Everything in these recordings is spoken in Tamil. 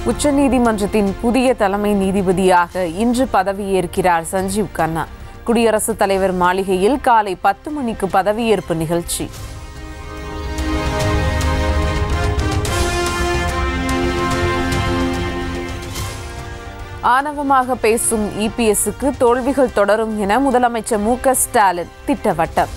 உச்சநீதிமன்றத்தின் புதிய தலைமை நீதிபதியாக இன்று பதவியேற்கிறார் சஞ்சீவ் கண்ணா குடியரசுத் தலைவர் மாளிகையில் காலை பத்து மணிக்கு பதவியேற்பு நிகழ்ச்சி ஆணவமாக பேசும் இபிஎஸ்க்கு தோல்விகள் தொடரும் என முதலமைச்சர் மு க ஸ்டாலின் திட்டவட்டம்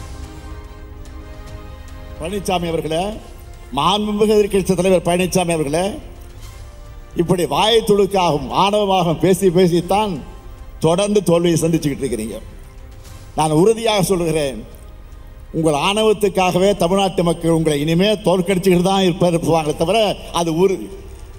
பழனிசாமி அவர்களே மாண்புமிகு எதிர்க்கட்சி தலைவர் பழனிசாமி அவர்களே இப்படி வாயை துடுக்காகும் ஆணவமாகவும் பேசி பேசித்தான் தொடர்ந்து தோல்வியை சந்திச்சுக்கிட்டு இருக்கிறீங்க நான் உறுதியாக சொல்கிறேன் உங்கள் ஆணவத்துக்காகவே தமிழ்நாட்டு மக்கள் உங்களை இனிமே தோற்கடிச்சுக்கிட்டு தான் இருப்பார் இருப்பாங்களே தவிர அது உறுதி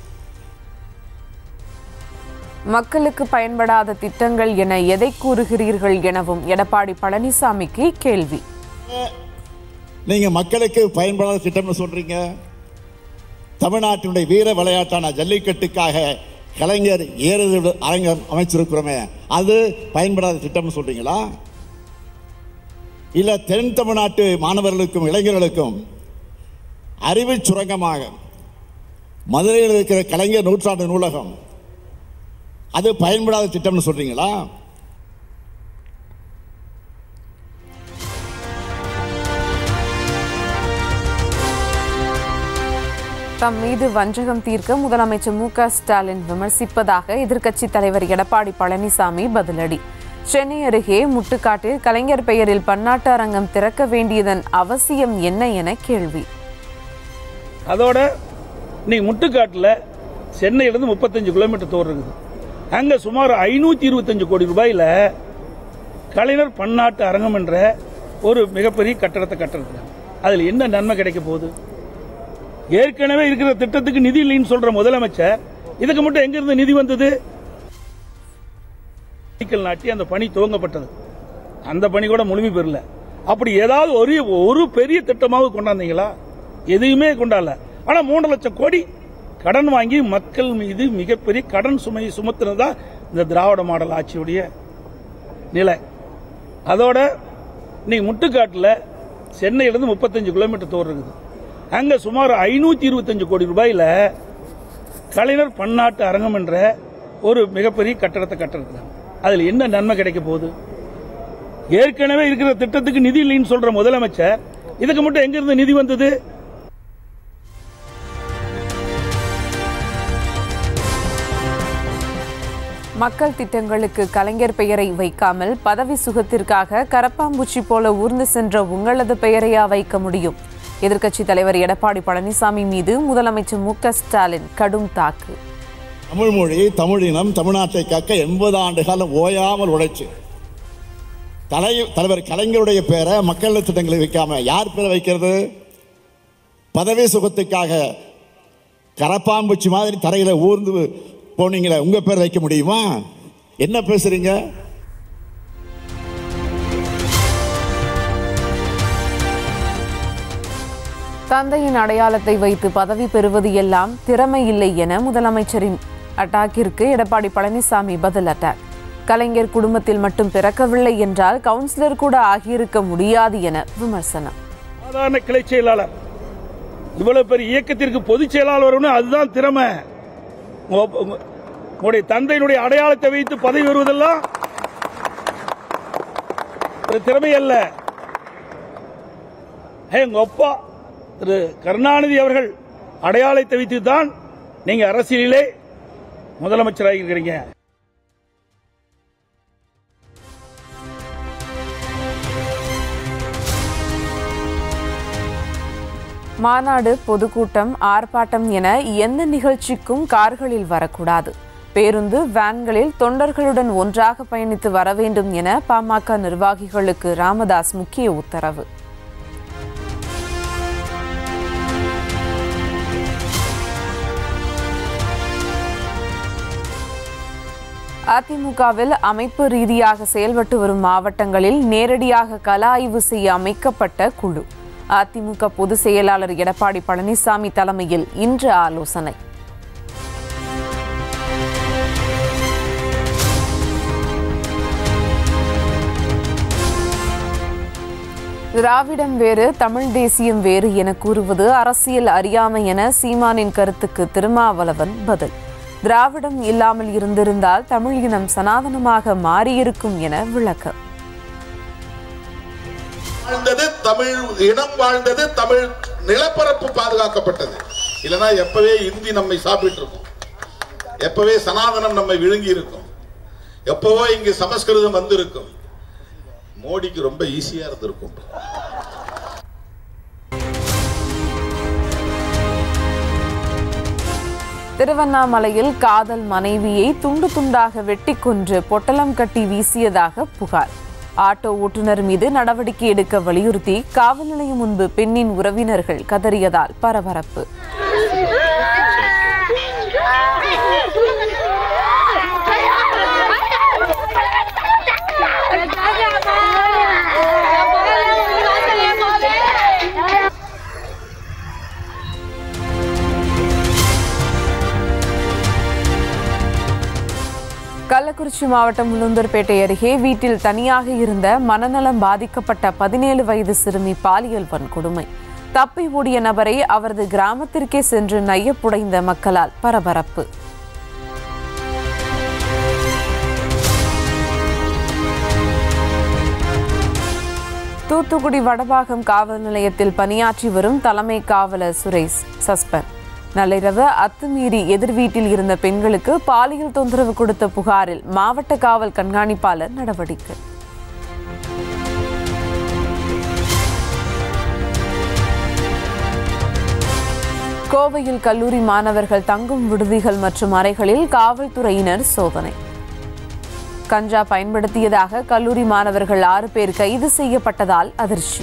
மக்களுக்கு பயன்படாத திட்டங்கள் என எதை கூறுகிறீர்கள் எனவும் எடப்பாடி பழனிசாமிக்கு கேள்வி நீங்க மக்களுக்கு பயன்படாத திட்டம்னு சொல்றீங்க தமிழ்நாட்டினுடைய வீர விளையாட்டான ஜல்லிக்கட்டுக்காக கலைஞர் ஏறுதல் அரங்கம் அமைச்சிருக்கிறோமே அது பயன்படாத திட்டம்னு சொல்றீங்களா இல்ல தென் தமிழ்நாட்டு மாணவர்களுக்கும் இளைஞர்களுக்கும் அறிவு சுரங்கமாக மதுரையில் இருக்கிற கலைஞர் நூற்றாண்டு நூலகம் அது பயன்படாத திட்டம்னு சொல்றீங்களா தம் மீது வஞ்சகம் தீர்க்க முதலமைச்சர் மு க ஸ்டாலின் விமர்சிப்பதாக எதிர்க்கட்சித் தலைவர் எடப்பாடி பழனிசாமி பதிலடி சென்னை அருகே முட்டுக்காட்டில் கலைஞர் பெயரில் பன்னாட்டு அரங்கம் திறக்க வேண்டியதன் அவசியம் என்ன என கேள்வி அதோட இன்னைக்கு முட்டுக்காட்டில் சென்னையிலேருந்து முப்பத்தஞ்சு கிலோமீட்டர் தூரம் இருக்குது அங்கே சுமார் ஐநூற்றி இருபத்தஞ்சு கோடி ரூபாயில் கலைஞர் பன்னாட்டு அரங்கம் என்ற ஒரு மிகப்பெரிய கட்டடத்தை கட்டுறது அதில் என்ன நன்மை கிடைக்க போகுது ஏற்கனவே இருக்கிற திட்டத்துக்கு நிதி இல்லைன்னு சொல்ற முதலமைச்சர் இதுக்கு மட்டும் எங்கிருந்து நிதி வந்தது அடிக்கல் நாட்டி அந்த பணி துவங்கப்பட்டது அந்த பணி கூட முழுமை பெறல அப்படி ஏதாவது ஒரு ஒரு பெரிய திட்டமாவது கொண்டாந்தீங்களா எதையுமே கொண்டாடல ஆனா மூன்று லட்சம் கோடி கடன் வாங்கி மக்கள் மீது மிகப்பெரிய கடன் சுமையை சுமத்துனதா இந்த திராவிட மாடல் ஆட்சியுடைய நிலை அதோட இன்னைக்கு முட்டுக்காட்டில் சென்னையிலேருந்து முப்பத்தஞ்சு கிலோமீட்டர் தூரம் இருக்குது அங்கே சுமார் ஐநூற்றி இருபத்தஞ்சு கோடி ரூபாயில் கலைஞர் பன்னாட்டு அரங்கம் என்ற ஒரு மிகப்பெரிய கட்டடத்தை கட்டுறது அதில் என்ன நன்மை கிடைக்க போகுது ஏற்கனவே இருக்கிற திட்டத்துக்கு நிதி இல்லைன்னு சொல்ற முதலமைச்சர் இதுக்கு மட்டும் எங்கிருந்து நிதி வந்தது மக்கள் திட்டங்களுக்கு கலைஞர் பெயரை வைக்காமல் பதவி சுகத்திற்காக கரப்பாம்பூச்சி போல ஊர்ந்து சென்ற உங்களது பெயரையா வைக்க முடியும் எதிர்க்கட்சித் தலைவர் எடப்பாடி பழனிசாமி மீது முதலமைச்சர் மு க ஸ்டாலின் கடும் தாக்கு தமிழ் மொழி தமிழினம் தமிழ்நாட்டை காக்க எண்பது ஆண்டு காலம் ஓயாமல் உழைச்சு தலை தலைவர் கலைஞருடைய பேரை மக்கள் நலத் திட்டங்களை வைக்காம யார் பேரை வைக்கிறது பதவி சுகத்துக்காக கரப்பாம்பூச்சி மாதிரி தரையில ஊர்ந்து போனீங்களே உங்க பேர் வைக்க முடியுமா என்ன பேசுறீங்க தந்தையின் அடையாளத்தை வைத்து பதவி பெறுவது எல்லாம் திறமை இல்லை என முதலமைச்சரின் அட்டாக்கிற்கு எடப்பாடி பழனிசாமி பதில் அட்டாக் கலைஞர் குடும்பத்தில் மட்டும் பிறக்கவில்லை என்றால் கவுன்சிலர் கூட ஆகியிருக்க முடியாது என விமர்சனம் சாதாரண கிளை செயலாளர் இவ்வளவு பெரிய இயக்கத்திற்கு பொதுச் செயலாளர் வரணும் அதுதான் திறமை உங்க- உங்க- உங்களுடைய தந்தையினுடைய அடையாளத்தை வைத்து பதவி வருவதெல்லாம் ஒரு திறமை அல்ல ஏய், உங்க அப்பா திரு கருணாநிதி அவர்கள் அடையாளத்தை வைத்து தான் நீங்க அரசியலிலே முதலமைச்சராக இருக்கிறீங்க மாநாடு பொதுக்கூட்டம் ஆர்ப்பாட்டம் என எந்த நிகழ்ச்சிக்கும் கார்களில் வரக்கூடாது பேருந்து வேன்களில் தொண்டர்களுடன் ஒன்றாக பயணித்து வர வேண்டும் என பாமக நிர்வாகிகளுக்கு ராமதாஸ் முக்கிய உத்தரவு அதிமுகவில் அமைப்பு ரீதியாக செயல்பட்டு வரும் மாவட்டங்களில் நேரடியாக கள ஆய்வு செய்ய அமைக்கப்பட்ட குழு அதிமுக பொதுச் செயலாளர் எடப்பாடி பழனிசாமி தலைமையில் இன்று ஆலோசனை திராவிடம் வேறு தமிழ் தேசியம் வேறு என கூறுவது அரசியல் அறியாமை என சீமானின் கருத்துக்கு திருமாவளவன் பதில் திராவிடம் இல்லாமல் இருந்திருந்தால் தமிழ் இனம் சனாதனமாக மாறியிருக்கும் என விளக்கம் வாழ்ந்தது தமிழ் இனம் வாழ்ந்தது தமிழ் நிலப்பரப்பு பாதுகாக்கப்பட்டது இல்லைன்னா எப்பவே இந்தி நம்மை சாப்பிட்டு இருக்கும் எப்பவே சனாதனம் நம்மை விழுங்கி இருக்கும் எப்பவோ இங்கு சமஸ்கிருதம் வந்திருக்கும் மோடிக்கு ரொம்ப ஈஸியா இருந்திருக்கும் திருவண்ணாமலையில் காதல் மனைவியை துண்டு துண்டாக வெட்டி கொன்று பொட்டலம் கட்டி வீசியதாக புகார் ஆட்டோ ஓட்டுநர் மீது நடவடிக்கை எடுக்க வலியுறுத்தி காவல் நிலையம் முன்பு பெண்ணின் உறவினர்கள் கதறியதால் பரபரப்பு கள்ளக்குறிச்சி மாவட்டம் உளுந்தூர்பேட்டை அருகே வீட்டில் தனியாக இருந்த மனநலம் பாதிக்கப்பட்ட பதினேழு வயது சிறுமி பாலியல் வன்கொடுமை தப்பி ஓடிய நபரை அவரது கிராமத்திற்கே சென்று நையப்புடைந்த மக்களால் பரபரப்பு தூத்துக்குடி வடபாகம் காவல் நிலையத்தில் பணியாற்றி வரும் தலைமை காவலர் சுரேஷ் சஸ்பெண்ட் நள்ளிரவு அத்துமீறி எதிர் வீட்டில் இருந்த பெண்களுக்கு பாலியல் தொந்தரவு கொடுத்த புகாரில் மாவட்ட காவல் கண்காணிப்பாளர் நடவடிக்கை கோவையில் கல்லூரி மாணவர்கள் தங்கும் விடுதிகள் மற்றும் அறைகளில் காவல்துறையினர் சோதனை கஞ்சா பயன்படுத்தியதாக கல்லூரி மாணவர்கள் ஆறு பேர் கைது செய்யப்பட்டதால் அதிர்ச்சி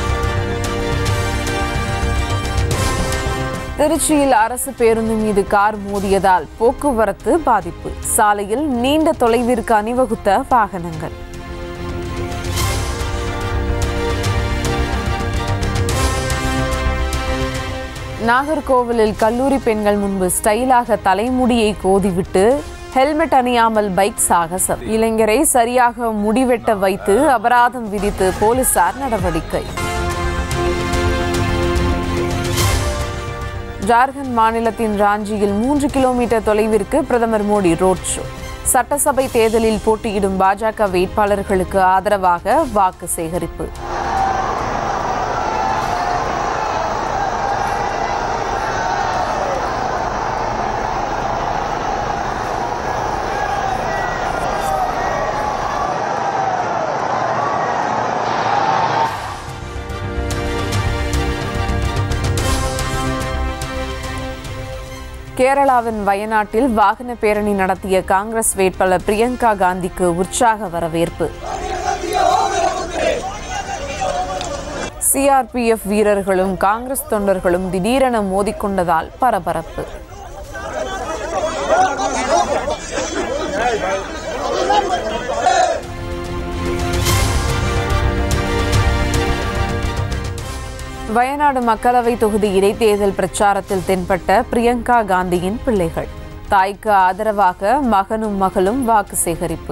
திருச்சியில் அரசு பேருந்து மீது கார் மோதியதால் போக்குவரத்து பாதிப்பு சாலையில் நீண்ட தொலைவிற்கு அணிவகுத்த வாகனங்கள் நாகர்கோவிலில் கல்லூரி பெண்கள் முன்பு ஸ்டைலாக தலைமுடியை கோதிவிட்டு ஹெல்மெட் அணியாமல் பைக் சாகசம் இளைஞரை சரியாக முடிவெட்ட வைத்து அபராதம் விதித்து போலீசார் நடவடிக்கை ஜார்க்கண்ட் மாநிலத்தின் ராஞ்சியில் மூன்று கிலோமீட்டர் தொலைவிற்கு பிரதமர் மோடி ரோட் ஷோ சட்டசபை தேர்தலில் போட்டியிடும் பாஜக வேட்பாளர்களுக்கு ஆதரவாக வாக்கு சேகரிப்பு கேரளாவின் வயநாட்டில் வாகன பேரணி நடத்திய காங்கிரஸ் வேட்பாளர் பிரியங்கா காந்திக்கு உற்சாக வரவேற்பு சிஆர்பிஎஃப் வீரர்களும் காங்கிரஸ் தொண்டர்களும் திடீரென மோதிக்கொண்டதால் பரபரப்பு வயநாடு மக்களவை தொகுதி இடைத்தேர்தல் பிரச்சாரத்தில் தென்பட்ட பிரியங்கா காந்தியின் பிள்ளைகள் தாய்க்கு ஆதரவாக மகனும் மகளும் வாக்கு சேகரிப்பு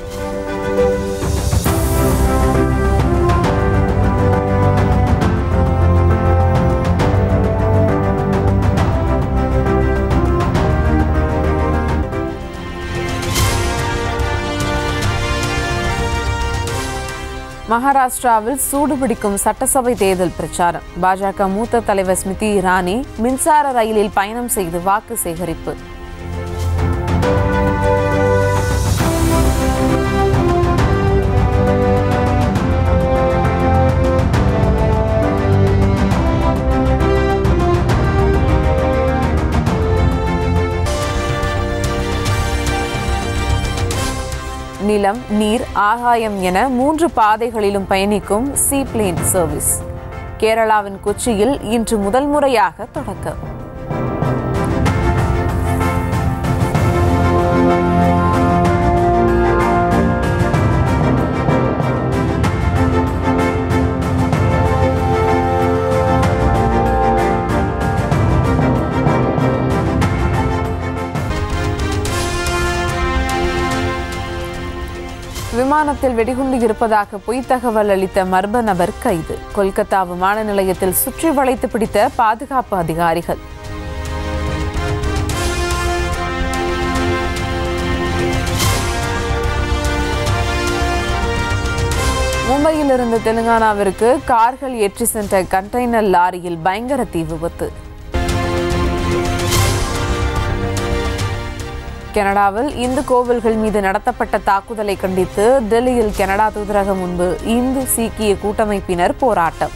மகாராஷ்டிராவில் சூடுபிடிக்கும் சட்டசபை தேர்தல் பிரச்சாரம் பாஜக மூத்த தலைவர் ஸ்மிருதி இரானி மின்சார ரயிலில் பயணம் செய்து வாக்கு சேகரிப்பு நிலம் நீர் ஆகாயம் என மூன்று பாதைகளிலும் பயணிக்கும் சீ பிளேன் சர்வீஸ் கேரளாவின் கொச்சியில் இன்று முதல் முறையாக தொடக்கம் விமானத்தில் வெடிகுண்டு இருப்பதாக பொய் தகவல் அளித்த மர்ம நபர் கைது கொல்கத்தா விமான நிலையத்தில் சுற்றி வளைத்து பிடித்த பாதுகாப்பு அதிகாரிகள் மும்பையிலிருந்து தெலுங்கானாவிற்கு கார்கள் ஏற்றி சென்ற கண்டெய்னர் லாரியில் பயங்கர தீ விபத்து கனடாவில் இந்து கோவில்கள் மீது நடத்தப்பட்ட தாக்குதலை கண்டித்து டெல்லியில் கனடா தூதரகம் முன்பு இந்து சீக்கிய கூட்டமைப்பினர் போராட்டம்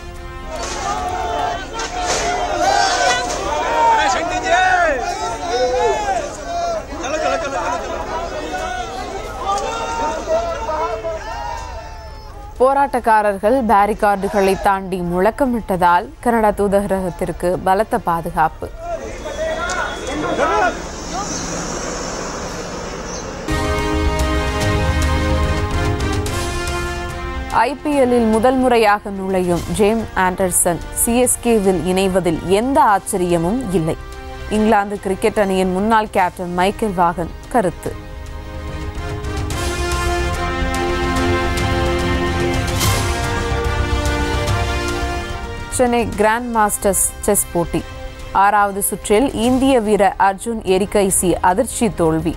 போராட்டக்காரர்கள் பேரிகார்டுகளை தாண்டி முழக்கமிட்டதால் கனடா தூதரகத்திற்கு பலத்த பாதுகாப்பு ஐபிஎல்லில் முதல் முறையாக நுழையும் ஜேம் ஆண்டர்சன் சிஎஸ்கேவில் இணைவதில் எந்த ஆச்சரியமும் இல்லை இங்கிலாந்து கிரிக்கெட் அணியின் முன்னாள் கேப்டன் மைக்கேல் வாகன் கருத்து சென்னை கிராண்ட் மாஸ்டர்ஸ் செஸ் போட்டி ஆறாவது சுற்றில் இந்திய வீரர் அர்ஜுன் எரிகைசி அதிர்ச்சி தோல்வி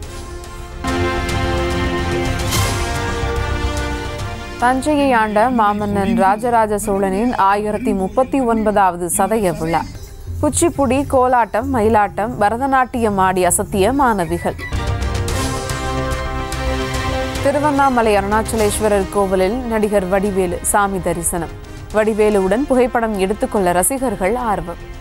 தஞ்சையை ஆண்ட மாமன்னன் ராஜராஜ சோழனின் ஆயிரத்தி முப்பத்தி ஒன்பதாவது சதய விழா குச்சிப்புடி கோலாட்டம் மயிலாட்டம் பரதநாட்டியம் ஆடி அசத்திய மாணவிகள் திருவண்ணாமலை அருணாச்சலேஸ்வரர் கோவிலில் நடிகர் வடிவேலு சாமி தரிசனம் வடிவேலுவுடன் புகைப்படம் எடுத்துக்கொள்ள ரசிகர்கள் ஆர்வம்